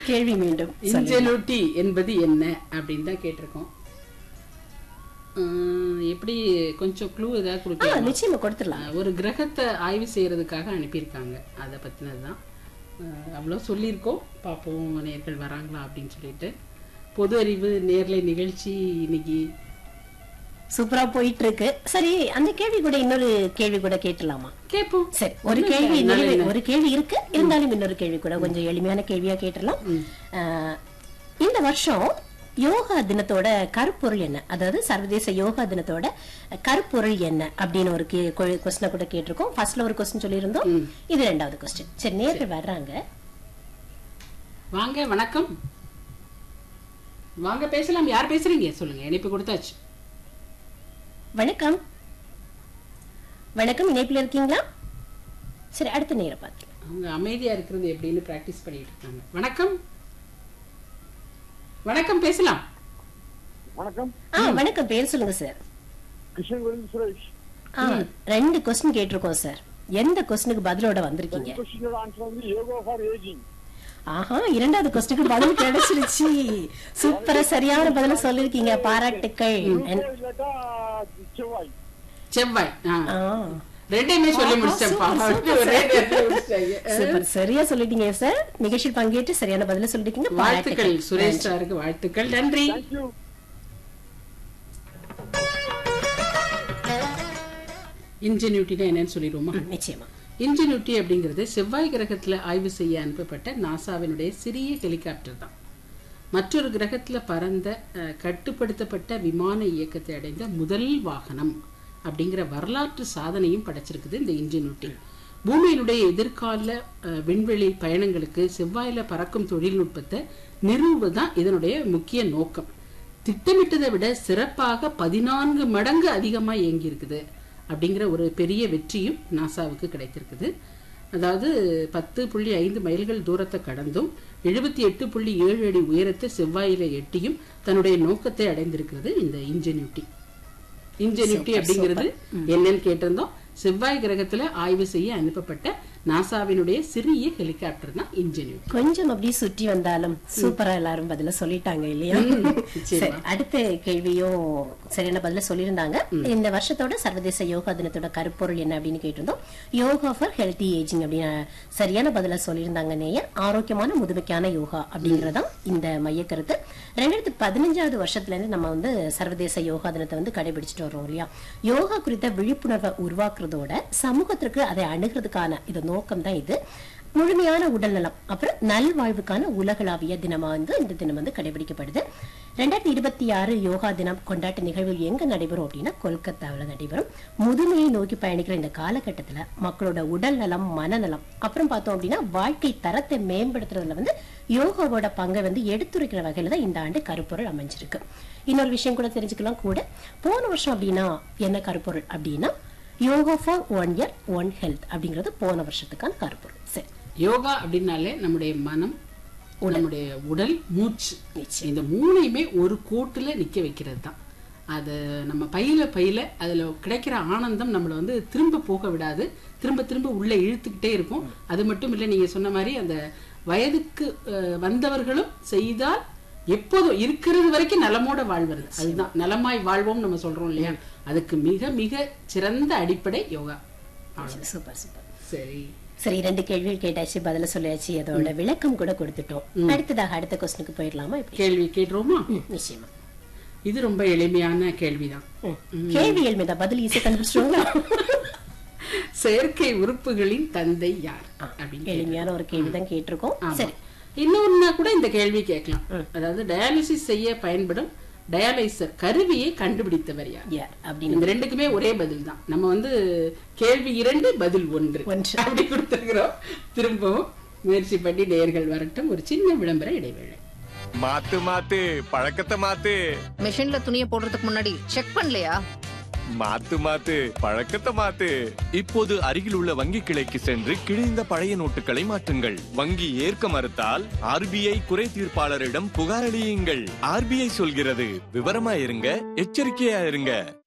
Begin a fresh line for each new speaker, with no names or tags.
கேள்வி மீண்டும் சொல்லுங்க.
இன்ஜெனுட்டி என்பது என்ன அப்படின்னு தான் கேட்டிருக்கோம் உம், எப்படி கொஞ்சம் க்ளூ ஏதாவது
ஆ,
கொடுக்கலாம்
நிச்சயமா கொடுத்துடலாம்
ஒரு கிரகத்தை ஆய்வு செய்யறதுக்காக அனுப்பியிருக்காங்க அதை பத்தினது தான் அவ்வளோ சொல்லியிருக்கோம் பார்ப்போம் நேர்கள் வராங்களா அப்படின்னு சொல்லிட்டு பொது அறிவு நேர்லை நிகழ்ச்சி இன்னைக்கு
சூப்பரா போயிட்டு இருக்கு சரி அந்த கேள்வி கூட இன்னொரு கேள்வி கூட கேட்டலாமா
கேட்போம்
சரி ஒரு கேள்வி நிறைவே- ஒரு கேள்வி இருக்கு இருந்தாலும் இன்னொரு கேள்வி கூட கொஞ்சம் எளிமையான கேள்வியா கேட்டலாம் ஆஹ், இந்த வருஷம் யோகா தினத்தோட கருப்பொருள் என்ன அதாவது சர்வதேச யோகா தினத்தோட கருப்பொருள் என்ன அப்படின்னு ஒரு கொஸ்டினை கூட கேட்டிருக்கோம் ஃபர்ஸ்ட்ல ஒரு கொஸ்டின் சொல்லியிருந்தோம் இது ரெண்டாவது கொஸ்டின் சரி நேர்கள் வர்றாங்க
வாங்க வணக்கம் வாங்க பேசலாம் யார் பேசுறீங்க சொல்லுங்க இணைப்பு கொடுத்தாச்சு
வணக்கம் வணக்கம் இணைப்பில் இருக்கீங்களா சரி அடுத்த நேரம் பார்க்கலாம்
அவங்க அமைதியா இருக்கிறது எப்படின்னு பிராக்டிஸ் பண்ணிட்டு இருக்காங்க வணக்கம் வணக்கம் பேசலாம்
வணக்கம்
ஆ வணக்கம் பேர் சொல்லுங்க சார்
கிருஷ்ணன் சுரேஷ்
ஆ ரெண்டு கொஸ்டின் கேட்டிருக்கோம் சார் எந்த கொஸ்டினுக்கு பதிலோட வந்திருக்கீங்க
கொஸ்டினோட ஆன்சர் வந்து யோகா ஃபார் ஏஜிங்
ஆஹா இரண்டாவது கொஸ்டினுக்கு பதில் கிடைச்சிருச்சு சூப்பரா சரியான பதில சொல்லிருக்கீங்க பாராட்டுக்கள் என்-
இல்லாட்டா செவ்வாய்
செவ்வாய் ஆ.
ஆ,
ரெண்டையுமே சொல்லி முடிச்சேன்ப்பா ஒரே நேரத்துல முடிச்சிட்டாங்க.
சூப்பர் சரியா சொல்லிட்டீங்க சார் நிகழ்ச்சியில் பங்கேற்று சரியான பதில சொல்லிருக்கீங்க
வாழ்த்துக்கள்
பாராட்டுக்கள்
சுரேஷ் சாருக்கு வாழ்த்துக்கள் நன்றி
தேங்க்யூ
இன்ஜினியூட்டினா என்னன்னு சொல்லிடுவோமா
ம், நிச்சயமா
இன்ஜினியூட்டி அப்படிங்கிறது செவ்வாய் கிரகத்துல ஆய்வு செய்ய அனுப்பப்பட்ட நாசாவினுடைய சிறிய ஹெலிகாப்டர் தான் மற்றொரு கிரகத்துல பறந்த அஹ், கட்டுப்படுத்தப்பட்ட விமான இயக்கத்தை அடைந்த முதல் வாகனம் அப்படிங்கிற வரலாற்று சாதனையும் படைச்சிருக்குது இந்த இன்ஜினியூட்டி பூமியினுடைய எதிர்கால அஹ், விண்வெளி பயணங்களுக்கு செவ்வாயில பறக்கும் தொழில்நுட்பத்தை நிறுவுவதுதான் இதனுடைய முக்கிய நோக்கம் திட்டமிட்டதை விட சிறப்பாக பதினான்கு மடங்கு அதிகமா இயங்கி இருக்குது அப்படிங்கிற ஒரு பெரிய வெற்றியும் நாசாவுக்கு கிடைத்திருக்குது அதாவது பத்து புள்ளி ஐந்து மைல்கள் தூரத்தை கடந்தும் எழுபத்தி எட்டு புள்ளி ஏழு அடி உயரத்தை செவ்வாயில எட்டியும் தன்னுடைய நோக்கத்தை அடைந்திருக்கிறது இந்த இன்ஜினியூட்டி இன்ஜினியூட்டி அப்படிங்கிறது என்னன்னு கேட்டிருந்தோம் செவ்வாய் கிரகத்துல ஆய்வு செய்ய அனுப்பப்பட்ட நாசாவினுடைய சிறிய ஹெலிகாப்டர் தான் இன்ஜினியூட்டி
கொஞ்சம் அப்படியே சுற்றி வந்தாலும் சூப்பரா எல்லாரும் பதில சொல்லிட்டாங்க இல்லையா சரி அடுத்த கேள்வியும் சரியான பதில சொல்லியிருந்தாங்க இந்த வருஷத்தோட சர்வதேச யோகா தினத்தோட கருப்பொருள் என்ன அப்படின்னு கேட்டிருந்தோம் யோகா ஃபார் ஹெல்தி ஏஜிங் அப்படின்னு சரியான பதில சொல்லியிருந்தாங்க நேயர் ஆரோக்கியமான முதுமைக்கான யோகா அப்படிங்கறதான் இந்த மைய கருத்து ரெண்டாயிரத்தி பதினஞ்சாவது வருஷத்துல இருந்து நம்ம வந்து சர்வதேச யோகா தினத்தை வந்து கடைபிடிச்சிட்டு வரோம் இல்லையா யோகா குறித்த விழிப்புணர்வை உருவாக்குறதோட சமூகத்திற்கு அதை அணுகிறதுக்கான இது நோக்கம் தான் இது முழுமையான உடல் நலம் அப்புறம் நல்வாழ்வுக்கான உலகளாவிய தினமா வந்து இந்த தினம் வந்து கடைபிடிக்கப்படுது ரெண்டாயிரத்தி இருபத்தி ஆறு யோகா தினம் கொண்டாட்ட நிகழ்வுகள் எங்க நடைபெறும் அப்படின்னா கொல்கத்தாவில் நடைபெறும் முதுமையை நோக்கி பயணிக்கிற இந்த காலகட்டத்துல மக்களோட உடல் நலம் மனநலம் அப்புறம் பார்த்தோம் அப்படின்னா வாழ்க்கை தரத்தை மேம்படுத்துறதுல வந்து யோகாவோட பங்கை வந்து எடுத்துரைக்கிற வகையில தான் இந்த ஆண்டு கருப்பொருள் அமைஞ்சிருக்கு இன்னொரு விஷயம் கூட தெரிஞ்சுக்கலாம் கூட போன வருஷம் அப்படின்னா என்ன கருப்பொருள் அப்படின்னா yoga for one earth one health அப்படிங்கிறது போன வருஷத்துக்கான கருப்பொருள் சரி
யோகா அப்படின்னாலே நம்முடைய மனம் நம்முடைய உடல் மூச்சு இந்த மூணையுமே ஒரு கோட்டுல நிக்க வைக்கிறது தான் அது நம்ம பையில பையில அதுல கிடைக்கிற ஆனந்தம் நம்மளை வந்து திரும்ப போக விடாது திரும்ப திரும்ப உள்ள இழுத்துக்கிட்டே இருக்கும் அது மட்டும் இல்லை நீங்க சொன்ன மாதிரி அந்த வயதுக்கு அஹ், வந்தவர்களும் செய்தால் எப்போதும் இருக்கிறது வரைக்கும் நலமோட வாழ்வது அதுதான் நலமாய் வாழ்வோம் நம்ம சொல்றோம் இல்லையா அதுக்கு மிக மிக சிறந்த அடிப்படை யோகா அவ்வளவுதான்.
சூப்பர் சூப்பர்
சரி
சரி ரெண்டு கேள்விகள் கேட்டாச்சு பதில சொல்லியாச்சு அதோட விளக்கம் கூட கொடுத்துட்டோம் அடுத்ததாக அடுத்த கொஸ்டினுக்கு போயிடலாமா இப்படி
கேள்வி கேட்டுருவோமா
ம், நிச்சயமா
இது ரொம்ப எளிமையான கேள்விதான்
ம். கேள்வி எளிமைதா பதில் ஈஸியா கண்டுபிடிச்சிருவாங்களா
செயற்கை உறுப்புகளின் தந்தை யார் அப்படின்னு
எளிமையான ஒரு கேள்விதான் கேட்டிருக்கோம்
ஆமா.
சரி
இன்னொன்னா கூட இந்த கேள்வி கேட்கலாம் அதாவது டயாலிசிஸ் செய்ய பயன்படும் டயாலைசர் கருவியை கண்டுபிடித்தவர் யார்
யார் அப்படின்னு
இந்த ரெண்டுக்குமே ஒரே பதில் தான் நம்ம வந்து கேள்வி இரண்டு பதில் ஒன்று
ஒன்று.
அப்படி கொடுத்துருக்கிறோம் திரும்பவும் முயற்சி பண்ணி நேயர்கள் வரட்டும் ஒரு சின்ன விளம்பர இடைவேளை
மாத்து மாத்து பழக்கத்தை மாத்து
மிஷின்ல துணியை போடுறதுக்கு முன்னாடி செக் பண்ணலையா
மாத்து மாத்து பழக்கத்தை மாத்து இப்போது அருகில் உள்ள வங்கி கிளைக்கு சென்று கிழிந்த பழைய நோட்டுகளை மாற்றுங்கள் வங்கி ஏற்க மறுத்தால் ஆர்பிஐ குறை தீர்ப்பாளரிடம் புகாரளியுங்கள் ஆர்பிஐ சொல்கிறது விவரமா இருங்க எச்சரிக்கையா இருங்க